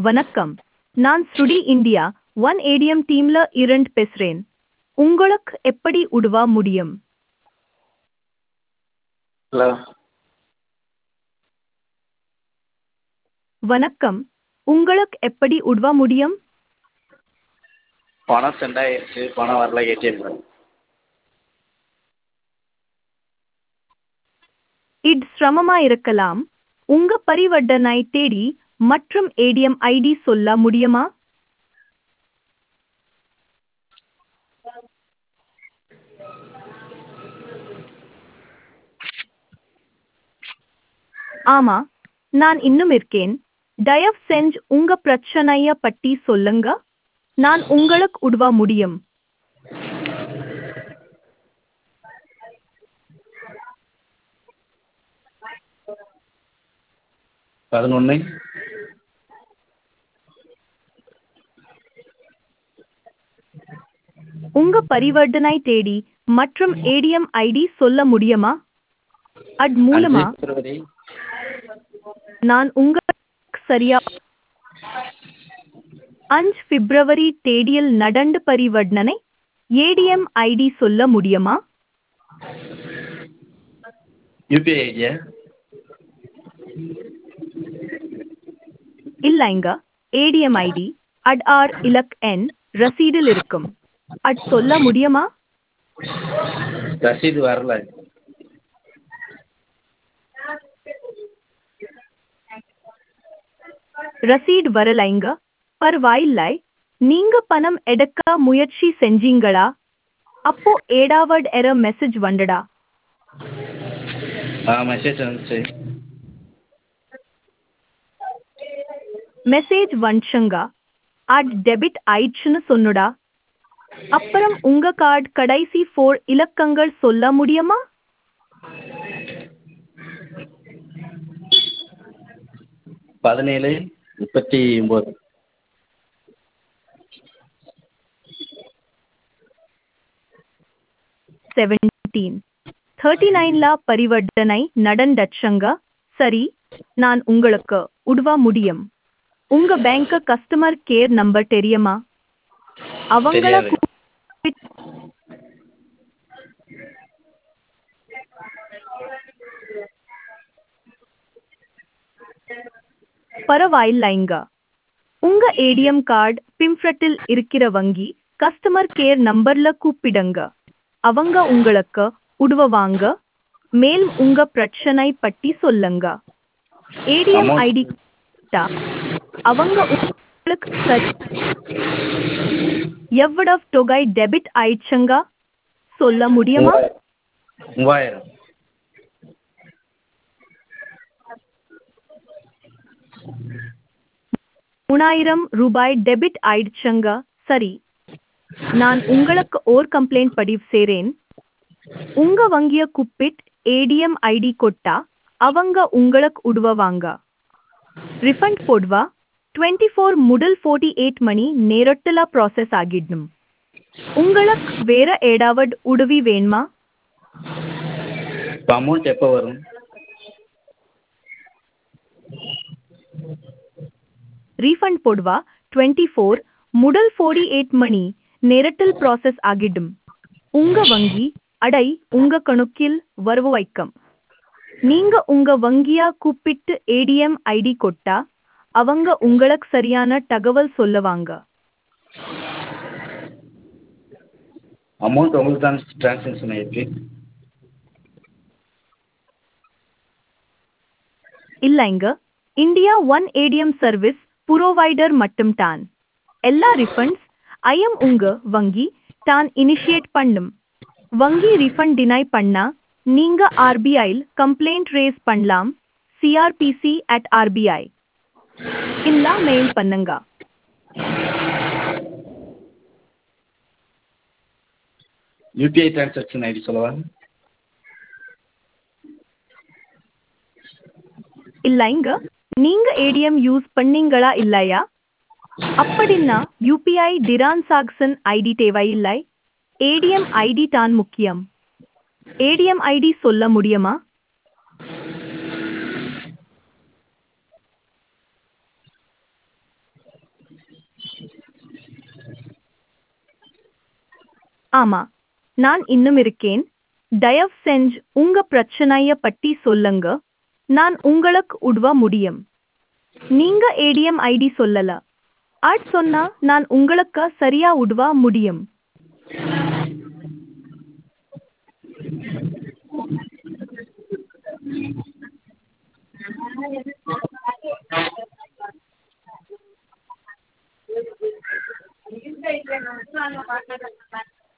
வணக்கம் நான் ஸ்ருடி இந்தியா ஒன் ஏடிஎம் டீம்ல இரண்டு பேசுறேன் உங்களுக்கு எப்படி உதவ முடியும் ஹலோ வணக்கம் உங்களுக்கு எப்படி உதவ முடியும் பணம் சென்ட் ஆகிடுச்சு பணம் வரல ஏடிஎம்ல இது சிரமமா இருக்கலாம் உங்க பரிவர்த்தனை தேடி மற்றும் ஏடிஎம் ஐடி சொல்ல முடியுமா ஆமா நான் இன்னும் இருக்கேன் தயவு செஞ்சு உங்க பிரச்சனைய பத்தி சொல்லுங்க நான் உங்களுக்கு உதவ முடியும் பதினொன்று உங்க பரிவர்த்தனை தேடி மற்றும் ஏடிஎம் ஐடி சொல்ல முடியுமா அது மூலமா அஞ்சு பிப்ரவரி நான் உங்களுக்கு சரியா அஞ்சு பிப்ரவரி தேதியில் நடந்த பரிவர்த்தனை ஏடிஎம் ஐடி சொல்ல முடியுமா யூபிஐ ஐடியா இல்லைங்க ஏடிஎம் ஐடி அட் ஆர் இலக் எண் ரசீடில் இருக்கும் அது சொல்ல முடியுமா ரசீது வரல ரசீட் வரலைங்க பரவாயில்லை நீங்க பணம் எடுக்க முயற்சி செஞ்சீங்களா அப்போ ஏடாவட் எர மெசேஜ் வந்தடா ஆ மெசேஜ் வந்துச்சு மெசேஜ் வந்துச்சுங்க அது டெபிட் ஆயிடுச்சுன்னு சொன்னுடா அப்புறம் உங்க கார்டு கடைசி ஃபோர் இலக்கங்கள் சொல்ல முடியுமா பதினேழு முப்பத்தி ஒம்பது செவன்டீன் தேர்ட்டி நைன்ல பரிவர்த்தனை நடந்துச்சுங்க சரி நான் உங்களுக்கு உதவ முடியும் உங்க பேங்க் கஸ்டமர் கேர் நம்பர் தெரியுமா அவங்கள தெரியாது. கூப்பிட்டு பரவாயில்லைங்க உங்க ஏடிஎம் கார்டு பிம்ஃப்ரட்டில் இருக்கிற வங்கி கஸ்டமர் கேர் நம்பர்ல கூப்பிடுங்க அவங்க உங்களுக்கு உதவுவாங்க மேல் உங்க பிரச்சனை பற்றி சொல்லுங்க ஏடிஎம் Amount- ஐடி அவங்க உங்களுக்கு சரி எவ்வளவு தொகை டெபிட் ஆயிடுச்சுங்க சொல்ல முடியுமா மூவாயிரம் மூவாயிரம் மூணாயிரம் ரூபாய் டெபிட் ஆயிடுச்சுங்க சரி நான் உங்களுக்கு ஓர் கம்ப்ளைண்ட் பதிவு செய்றேன் உங்க வங்கிய கூப்பிட்டு ஏடிஎம் ஐடி கொட்டா அவங்க உங்களுக்கு உதவுவாங்க ரிஃபண்ட் போடுவா டுவெண்ட்டி ஃபோர் முதல் ஃபோர்ட்டி எயிட் மணி நேரத்தில் ப்ராசஸ் ஆகிடும் உங்களுக்கு வேற ஏடாவது உதவி வேணுமா இப்போ அமௌண்ட் எப்போ வரும் ரீஃபண்ட் போடுவா டுவெண்ட்டி ஃபோர் முதல் ஃபோர்ட்டி எயிட் மணி நேரத்தில் ப்ராசஸ் ஆகிடும் உங்க வங்கி அடை உங்க கணக்கில் வரவு வைக்கும் நீங்க உங்க வங்கியா கூப்பிட்டு ஏடிஎம் ஐடி கொட்டா அவங்க உங்களுக்கு சரியான தகவல் சொல்லுவாங்க அமௌண்ட் உங்களுக்கு தான் ட்ரான்சாக்ஷன் ஆயிருக்கு இல்லைங்க India One ATM service provider மட்டும்தான் எல்லா ரிஃபண்ட்ஸ் ஐஎம் உங்க வங்கி தான் இனிஷியேட் பண்ணும் வங்கி ரிஃபண்ட் டினை பண்ணா நீங்க ஆர்பிஐயில் கம்ப்ளைண்ட் ரேஸ் பண்ணலாம் சிஆர்பிசி அட் ஆர்பிஐ இல்ல மெயில் பண்ணுங்க யூபிஐ ட்ரான்சாக்ஷன் ஐடி சொல்லவா இல்லைங்க நீங்க ஏடிஎம் யூஸ் பண்ணீங்களா இல்லையா அப்படின்னா யூபிஐ டிரான்சாக்ஷன் ஐடி தேவையில்லை ஏடிஎம் ஐடி தான் முக்கியம் ஏடிஎம் ஐடி சொல்ல முடியுமா ஆமா நான் இன்னும் இருக்கேன் தயவு செஞ்சு உங்க பிரச்சனைய பத்தி சொல்லுங்க நான் உங்களுக்கு உதவ முடியும் நீங்க ஏடிஎம் ஐடி சொல்லல அது சொன்னா நான் உங்களுக்கு சரியா உதவ முடியும்